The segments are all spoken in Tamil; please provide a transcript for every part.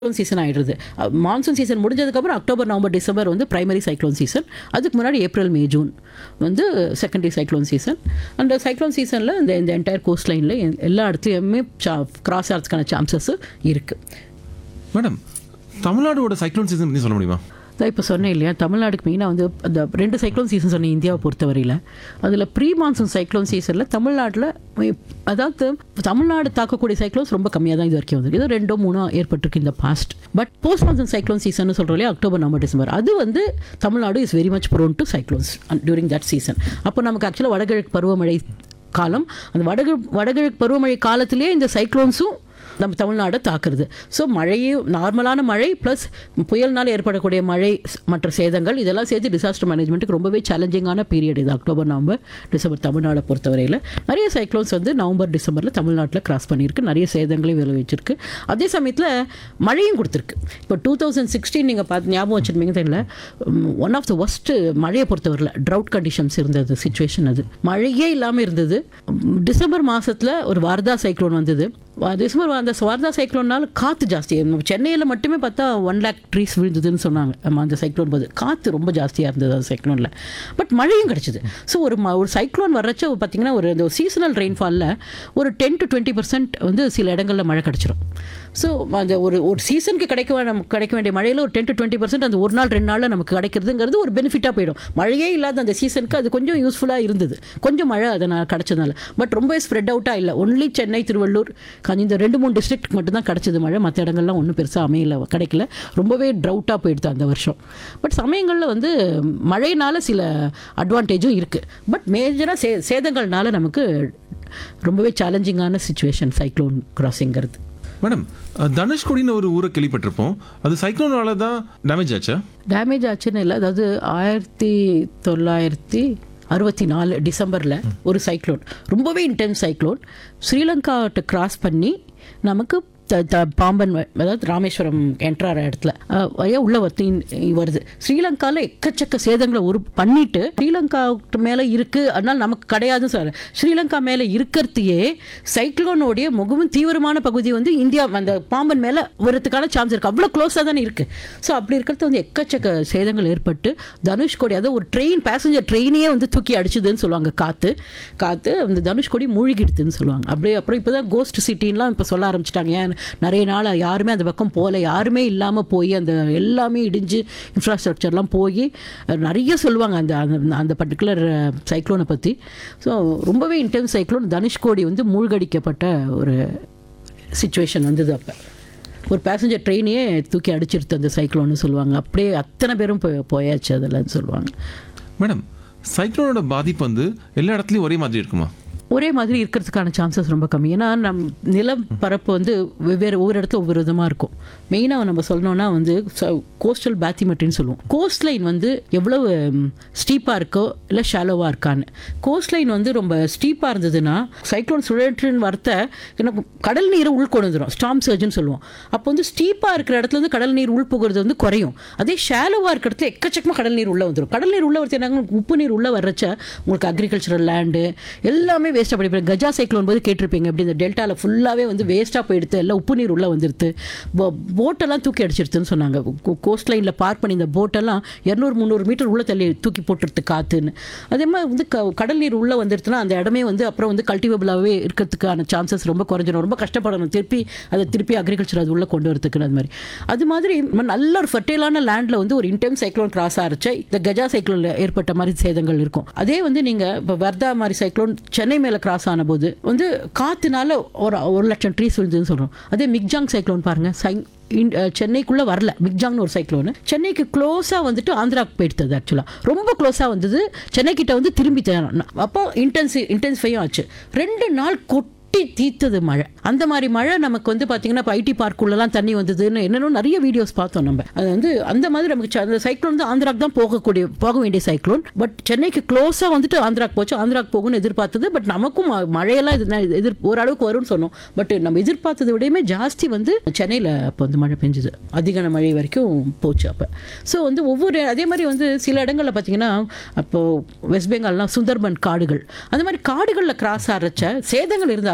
சீசன் ஆயிடுது மான்சூன் சீசன் முடிஞ்சதுக்கப்புறம் அக்டோபர் நவம்பர் டிசம்பர் வந்து பிரைமரி சைக்ளோன் சீசன் அதுக்கு முன்னாடி ஏப்ரல் மே ஜூன் வந்து செகண்டரி சைக்ளோன் சீசன் அந்த சைக்ளோன் சீசனில் இந்த இந்த என்டையர் கோஸ்ட் லைனில் எல்லா இடத்துலையுமே கிராஸ் ஆகிறதுக்கான சான்சஸ் இருக்குது மேடம் தமிழ்நாடோட சைக்ளோன் சீசன் பற்றி சொல்ல முடியுமா அதான் இப்போ சொன்னேன் இல்லையா தமிழ்நாடுக்கு மெயினாக வந்து அந்த ரெண்டு சைக்ளோன் சீசன் சொன்னேன் இந்தியாவை பொறுத்தவரையில் அதில் ப்ரீ மான்சூன் சைக்ளோன் சீசனில் தமிழ்நாட்டில் அதாவது தமிழ்நாடு தாக்கக்கூடிய சைக்ளோன்ஸ் ரொம்ப கம்மியாக தான் இது வரைக்கும் வந்து ஏதோ ரெண்டோ மூணோ ஏற்பட்டிருக்கு இந்த past but post monsoon cyclone season சொல்கிறோம் இல்லையா அக்டோபர் நவம்பர் டிசம்பர் அது வந்து Tamil Nadu is very much prone to cyclones during that season அப்போ நமக்கு ஆக்சுவலாக வடகிழக்கு பருவமழை காலம் அந்த வடகிழக்கு வடகிழக்கு பருவமழை காலத்திலேயே இந்த சைக்ளோன்ஸும் நம்ம தமிழ்நாடை தாக்குறது ஸோ மழையும் நார்மலான மழை ப்ளஸ் புயல்னால் ஏற்படக்கூடிய மழை ஸ்- மற்ற சேதங்கள் இதெல்லாம் சேர்த்து டிசாஸ்டர் மேனேஜ்மெண்ட்டுக்கு ரொம்பவே சேலஞ்சிங்கான பீரியட் இது அக்டோபர் நவம்பர் டிசம்பர் தமிழ்நாடை பொறுத்தவரையில் நிறைய சைக்ளோன்ஸ் வந்து நவம்பர் டிசம்பரில் தமிழ்நாட்டில் கிராஸ் பண்ணியிருக்கு நிறைய சேதங்களையும் விளைவிச்சிருக்கு அதே சமயத்தில் மழையும் கொடுத்துருக்கு இப்போ டூ தௌசண்ட் சிக்ஸ்டீன் நீங்கள் பார்த்து ஞாபகம் வச்சுருப்பீங்க தெரியல ஒன் ஆஃப் த ஒஸ்ட்டு மழையை பொறுத்தவரையில் ட்ரவுட் கண்டிஷன்ஸ் இருந்தது சுச்சுவேஷன் அது மழையே இல்லாமல் இருந்தது உம், டிசம்பர் மாதத்தில் ஒரு வார்தா சைக்ளோன் வந்தது வா- டிசம்பர் அந்த வார்தா சைக்ளோன்னால காற்று ஜாஸ்தி நம்ம சென்னையில் மட்டுமே பார்த்தா ஒன் லேக் ட்ரீஸ் விழுந்ததுன்னு சொன்னாங்க ஆமா, அந்த சைக்ளோன் போது காற்று ரொம்ப ஜாஸ்தியாக இருந்தது அந்த சைக்ளோனில் பட் மழையும் கிடச்சிது ஸோ ஒரு ம- ஒரு சைக்ளோன் வர்றச்ச பார்த்தீங்கன்னா ஒரு இந்த சீசனல் ரெயின்ஃபாலில் ஒரு டென் டு டுவெண்ட்டி பர்சன்ட் வந்து சில இடங்களில் மழை கிடச்சிரும் ஸோ அந்த ஒரு ஒரு சீசனுக்கு கிடைக்க வே- நமக்கு கிடைக்க வேண்டிய மழையில் ஒரு டென் டு டுவெண்ட்டி பர்சன்ட் அந்த ஒரு நாள் ரெண்டு நாளில் நமக்கு கிடைக்கிறதுங்கிறது ஒரு பெனிஃபிட்டாக போயிடும் மழையே இல்லாத அந்த சீசனுக்கு அது கொஞ்சம் யூஸ்ஃபுல்லாக இருந்தது கொஞ்சம் மழை அதனால் கிடச்சதுனால பட் ரொம்ப ஸ்ப்ரெட் அவுட்டாக இல்லை ஒன்லி சென்னை திருவள்ளூர் காஞ்சி இந்த ரெண்டு மூணு டிஸ்ட்ரிக்ட் மட்டும்தான் கிடச்சது மழை மற்ற இடங்கள்லாம் ஒன்றும் பெருசாக அமையல கிடைக்கல ரொம்பவே ட்ரவுட்டாக போயிடுது அந்த வருஷம் பட் சமயங்களில் வந்து மழையினால சில அட்வான்டேஜும் இருக்குது பட் மேஜராக சே சேதங்கள்னால நமக்கு ரொம்பவே சேலஞ்சிங்கான சுச்சுவேஷன் சைக்ளோன் கிராசிங்கிறது மேடம் அஹ், தனுஷ்கோடின்னு ஒரு ஊரை கேள்விப்பட்டிருப்போம் அது சைக்ளோனால தான் டேமேஜ் ஆச்சா டேமேஜ் ஆச்சுன்னு இல்லை அதாவது ஆயிரத்தி தொள்ளாயிரத்தி அறுபத்தி நாலு டிசம்பரில் ஒரு சைக்ளோன் ரொம்பவே இன்டென்ஸ் சைக்ளோன் ஸ்ரீலங்காட்ட கிராஸ் பண்ணி நமக்கு த- த- பாம்பன் வ- அதாவது ராமேஸ்வரம் என்ட்ரார இடத்துல அஹ், வழியா உள்ள வந்து இன்- வருது ஸ்ரீலங்காவில் எக்கச்சக்க சேதங்களை ஒரு பண்ணிட்டு ஸ்ரீலங்கா மேலே இருக்கு அதனால நமக்கு கிடையாதுன்னு சொல்ல ஸ்ரீலங்கா மேலே இருக்கிறதையே சைக்ளோனோடைய மிகவும் தீவிரமான பகுதி வந்து இந்தியா அந்த பாம்பன் மேலே வரதுக்கான சான்ஸ் இருக்கு அவ்வளோ க்ளோஸாக தானே இருக்கு ஸோ அப்படி இருக்கிறது வந்து எக்கச்சக்க சேதங்கள் ஏற்பட்டு தனுஷ்கோடி அதாவது ஒரு ட்ரெயின் பேசஞ்சர் ட்ரெயினையே வந்து தூக்கி அடிச்சுதுன்னு சொல்லுவாங்க காற்று காற்று அந்த தனுஷ்கோடி மூழ்கிடுதுன்னு சொல்லுவாங்க அப்படியே அப்புறம் இப்போ தான் கோஸ்ட் சிட்டின்லாம் இப்போ சொல்ல ஆரம்பிச்சிட்டாங்க ஏன் நிறைய நாள் யாருமே அந்த பக்கம் போகல யாருமே இல்லாமல் போய் அந்த எல்லாமே இடிஞ்சு இன்ஃப்ராஸ்ட்ரக்சர்லாம் போய் நிறைய சொல்லுவாங்க அந்த அந்த- அந்த பர்டிகுலர் சைக்ளோனை பற்றி ஸோ ரொம்பவே இன்டென்ஸ் சைக்ளோன் தனுஷ்கோடி வந்து மூழ்கடிக்கப்பட்ட ஒரு சுச்சுவேஷன் வந்தது அப்போ ஒரு பேசஞ்சர் ட்ரெயினையே தூக்கி அடிச்சிருத்து அந்த சைக்ளோன்னு சொல்லுவாங்க அப்படியே அத்தனை பேரும் போய் போயாச்சு அதில்ன்னு சொல்லுவாங்க மேடம் சைக்ளோனோட பாதிப்பு வந்து எல்லா இடத்துலையும் ஒரே மாதிரி இருக்குமா ஒரே மாதிரி இருக்கிறதுக்கான சான்சஸ் ரொம்ப கம்மி ஏன்னா நம் நிலம் பரப்பு வந்து வெவ்வேறு ஒவ்வொரு இடத்துல ஒவ்வொரு விதமாக இருக்கும் மெயினாக நம்ம சொல்லணும்னா வந்து கோஸ்டல் பேத்திமெட்ரின்னு சொல்லுவோம் கோஸ்ட் லைன் வந்து எவ்வளவு ஸ்டீப்பாக இருக்கோ இல்லை ஷாலோவாக இருக்கான்னு கோஸ்ட் லைன் வந்து ரொம்ப ஸ்டீப்பாக இருந்ததுன்னா சைக்ளோன் சுழற்றின்னு வரத்த எனக்கு கடல் நீரை உள்கொண்டு வந்துடும் ஸ்டாம் சர்ஜ்னு சொல்லுவோம் அப்போ வந்து ஸ்டீப்பாக இருக்கிற இடத்துல வந்து கடல் நீர் உள் புகுறது வந்து குறையும் அதே ஷாலோவாக இருக்கிற இடத்துல எக்கச்சக்கமாக கடல் நீர் உள்ளே வந்துடும் கடல் நீர் உள்ளே வரது என்ன உப்பு நீர் உள்ளே வர்றச்ச உங்களுக்கு அக்ரிகல்ச்சரல் லேண்டு எல்லாமே வேஸ்ட்டாக போயிடுது கஜா சைக்ளோன் போது கேட்டிருப்பீங்க அப்படி இந்த டெல்டாவில் ஃபுல்லாகவே வந்து வேஸ்ட்டாக போயிடுது எல்லாம் உப்பு நீர் உள்ளே வந்துடுது போட்டெல்லாம் தூக்கி அடிச்சிருதுன்னு சொன்னாங்க கோஸ்ட் லைனில் பார்க் பண்ணி இந்த போட்டெல்லாம் இரநூறு முந்நூறு மீட்டர் உள்ளே தள்ளி தூக்கி போட்டுருது காற்றுன்னு அதே மாதிரி வந்து க கடல் நீர் உள்ளே வந்துடுதுன்னா அந்த இடமே வந்து அப்புறம் வந்து கல்டிவேபிளாகவே இருக்கிறதுக்கான சான்சஸ் ரொம்ப குறைஞ்சிடும் ரொம்ப கஷ்டப்படணும் திருப்பி அதை திருப்பி அக்ரிகல்ச்சர் அது உள்ளே கொண்டு வரதுக்குன்னு அது மாதிரி அது மாதிரி ம- நல்ல ஒரு ஃபர்டைலான லேண்டில் வந்து ஒரு இன்டெம் சைக்ளோன் கிராஸ் ஆகிருச்ச இந்த கஜா சைக்ளோனில் ஏற்பட்ட மாதிரி சேதங்கள் இருக்கும் அதே வந்து நீங்கள் இப்போ வர்தா மாதிரி சைக்ளோன் சென்னை மேலே கிராஸ் ஆன போது வந்து காற்றுனால ஒரு ஒரு லட்சம் ட்ரீஸ் விழுதுன்னு சொல்கிறோம் அதே மிக்ஜாங் சைக்ளோன் பாருங்கள் சை இன்- அஹ் சென்னைக்குள்ள வரல மிக்ஜாங்னு ஒரு சைக்ளோனு சென்னைக்கு க்ளோஸாக வந்துட்டு ஆந்திராக்கு போயிடுது ஆக்சுவலாக ரொம்ப க்ளோஸாக வந்தது சென்னை கிட்ட வந்து திரும்பி தே- அப்போ இன்டென்சி இன்டென்சிஃபையும் ஆச்சு ரெண்டு நாள் கொட்டி தீத்தது மழை அந்த மாதிரி மழை நமக்கு வந்து பார்த்தீங்கன்னா இப்போ ஐடி பார்க்குள்ளலாம் தண்ணி வந்ததுன்னு என்னென்ன நிறைய வீடியோஸ் பார்த்தோம் நம்ம அது வந்து அந்த மாதிரி நமக்கு ச- அந்த சைக்ளோன் வந்து ஆந்திராக்கு தான் போகக்கூடிய போக வேண்டிய சைக்ளோன் பட் சென்னைக்கு க்ளோஸாக வந்துட்டு ஆந்திராக்கு போச்சு ஆந்திராக்கு போகும்னு எதிர்பார்த்தது பட் நமக்கும் ம- மழையெல்லாம் இது நான் எதிர் ஓரளவுக்கு வரும்னு சொன்னோம் பட் நம்ம எதிர்பார்த்ததை விடையுமே ஜாஸ்தி வந்து சென்னையில் அப்போ வந்து மழை பெஞ்சுது அதிக மழை வரைக்கும் போச்சு அப்போ ஸோ வந்து ஒவ்வொரு அதே மாதிரி வந்து சில இடங்களில் பார்த்தீங்கன்னா அப்போ வெஸ்ட் பெங்கால்லாம் சுந்தர்பன் காடுகள் அந்த மாதிரி காடுகளில் கிராஸ் ஆகிறச்ச சேதங்கள் இருந்தாலும்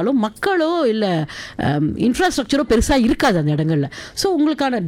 இருந்தாலும் மக்களோ இல்லை இன்ஃப்ராஸ்ட்ரக்சரோ பெருசாக இருக்காது அந்த இடங்கள்ல ஸோ உங்களுக்கான